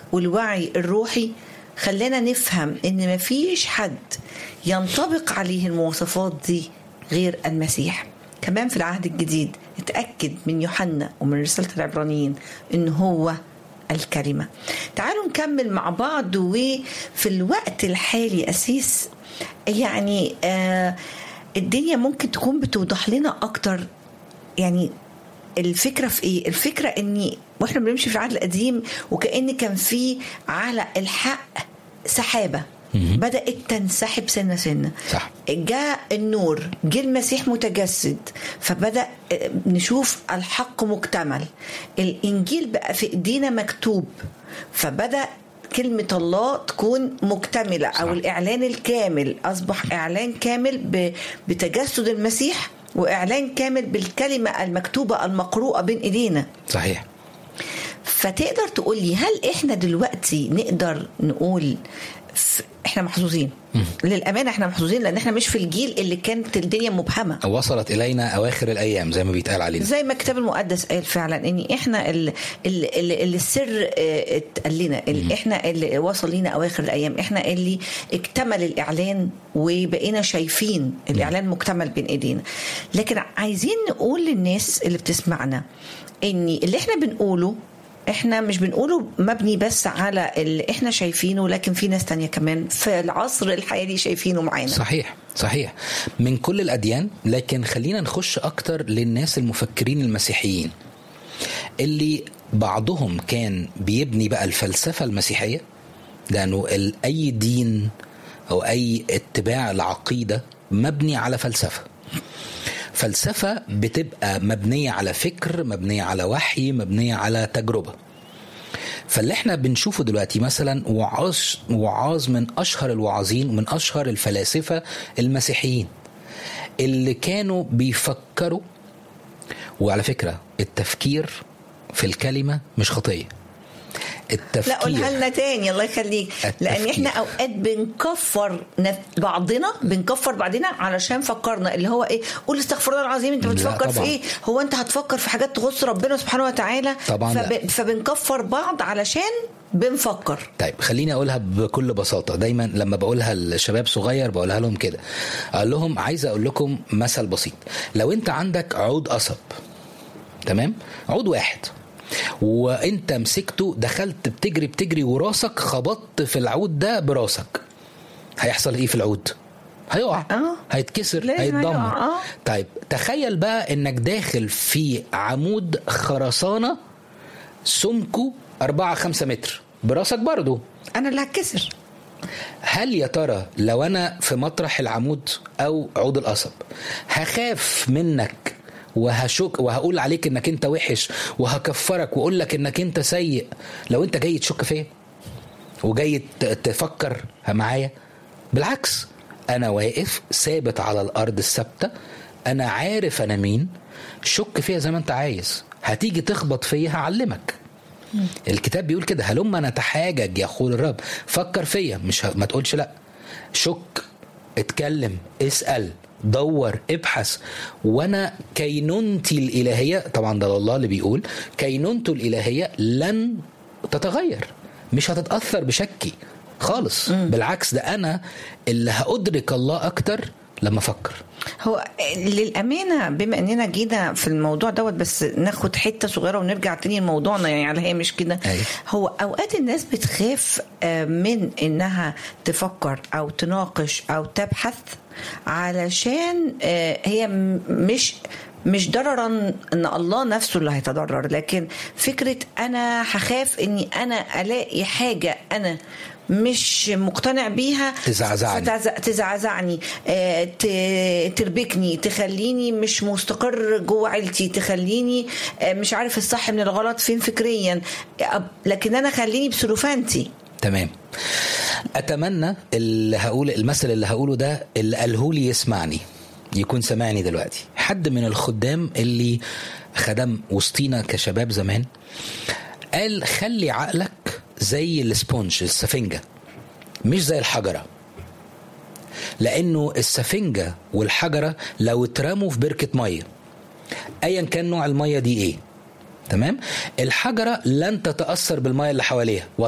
والوعي الروحي خلانا نفهم ان مفيش حد ينطبق عليه المواصفات دي غير المسيح كمان في العهد الجديد اتأكد من يوحنا ومن رسالة العبرانيين ان هو الكلمة تعالوا نكمل مع بعض وفي الوقت الحالي أسيس يعني آه الدنيا ممكن تكون بتوضح لنا أكتر يعني الفكرة في إيه؟ الفكرة إني وإحنا بنمشي في العهد القديم وكأن كان في على الحق سحابة بدأت تنسحب سنة سنة صح. جاء النور جه المسيح متجسد فبدأ نشوف الحق مكتمل الإنجيل بقى في إيدينا مكتوب فبدأ كلمة الله تكون مكتملة صح. أو الإعلان الكامل أصبح إعلان كامل بتجسد المسيح وإعلان كامل بالكلمة المكتوبة المقروءة بين إيدينا صحيح فتقدر تقول لي هل إحنا دلوقتي نقدر نقول احنا محظوظين للامانه احنا محظوظين لان احنا مش في الجيل اللي كانت الدنيا مبهمه وصلت الينا اواخر الايام زي ما بيتقال علينا زي ما الكتاب المقدس قال فعلا ان احنا اللي, اللي, اللي السر اتقال لنا اللي احنا اللي وصل لينا اواخر الايام احنا اللي اكتمل الاعلان وبقينا شايفين الاعلان مكتمل بين ايدينا لكن عايزين نقول للناس اللي بتسمعنا ان اللي احنا بنقوله احنا مش بنقوله مبني بس على اللي احنا شايفينه لكن في ناس تانية كمان في العصر الحالي شايفينه معانا صحيح صحيح من كل الاديان لكن خلينا نخش اكتر للناس المفكرين المسيحيين اللي بعضهم كان بيبني بقى الفلسفه المسيحيه لانه اي دين او اي اتباع العقيده مبني على فلسفه فلسفة بتبقى مبنية على فكر مبنية على وحي مبنية على تجربة فاللي احنا بنشوفه دلوقتي مثلا وعاظ وعاظ من اشهر الوعاظين ومن اشهر الفلاسفه المسيحيين اللي كانوا بيفكروا وعلى فكره التفكير في الكلمه مش خطيه التفكير لا قولها لنا تاني الله يخليك لان احنا اوقات بنكفر بعضنا بنكفر بعضنا علشان فكرنا اللي هو ايه قول استغفر الله العظيم انت بتفكر في ايه هو انت هتفكر في حاجات تخص ربنا سبحانه وتعالى طبعا فب... لا. فبنكفر بعض علشان بنفكر طيب خليني اقولها بكل بساطه دايما لما بقولها لشباب صغير بقولها لهم كده اقول لهم عايز اقول لكم مثل بسيط لو انت عندك عود قصب تمام عود واحد وانت مسكته دخلت بتجري بتجري وراسك خبطت في العود ده براسك هيحصل ايه في العود هيقع أه. هيتكسر هيتدمر أه. طيب تخيل بقى انك داخل في عمود خرسانه سمكه 4 5 متر براسك برضه انا اللي هتكسر هل يا ترى لو انا في مطرح العمود او عود القصب هخاف منك وهشك وهقول عليك انك انت وحش وهكفرك واقول لك انك انت سيء لو انت جاي تشك فيا وجاي تفكر معايا بالعكس انا واقف ثابت على الارض الثابته انا عارف انا مين شك فيا زي ما انت عايز هتيجي تخبط فيا هعلمك الكتاب بيقول كده هلما نتحاجج يقول الرب فكر فيا مش ه... ما تقولش لا شك اتكلم اسال دور ابحث وانا كينونتي الالهيه طبعا ده الله اللي بيقول كينونته الالهيه لن تتغير مش هتتاثر بشكي خالص م. بالعكس ده انا اللي هادرك الله اكتر لما افكر هو للامانه بما اننا جينا في الموضوع دوت بس ناخد حته صغيره ونرجع تاني لموضوعنا يعني على هامش كده هو اوقات الناس بتخاف من انها تفكر او تناقش او تبحث علشان هي مش مش ضررا ان الله نفسه اللي هيتضرر لكن فكره انا هخاف اني انا الاقي حاجه انا مش مقتنع بيها تزعزعني تزعزعني تربكني تخليني مش مستقر جوه عيلتي تخليني مش عارف الصح من الغلط فين فكريا لكن انا خليني بسلوفانتي تمام اتمنى اللي هقول المثل اللي هقوله ده اللي قاله لي يسمعني يكون سمعني دلوقتي حد من الخدام اللي خدم وسطينا كشباب زمان قال خلي عقلك زي السبونج السفنجة مش زي الحجرة لأنه السفنجة والحجرة لو اترموا في بركة مية أيا كان نوع المية دي إيه تمام الحجرة لن تتأثر بالمية اللي حواليها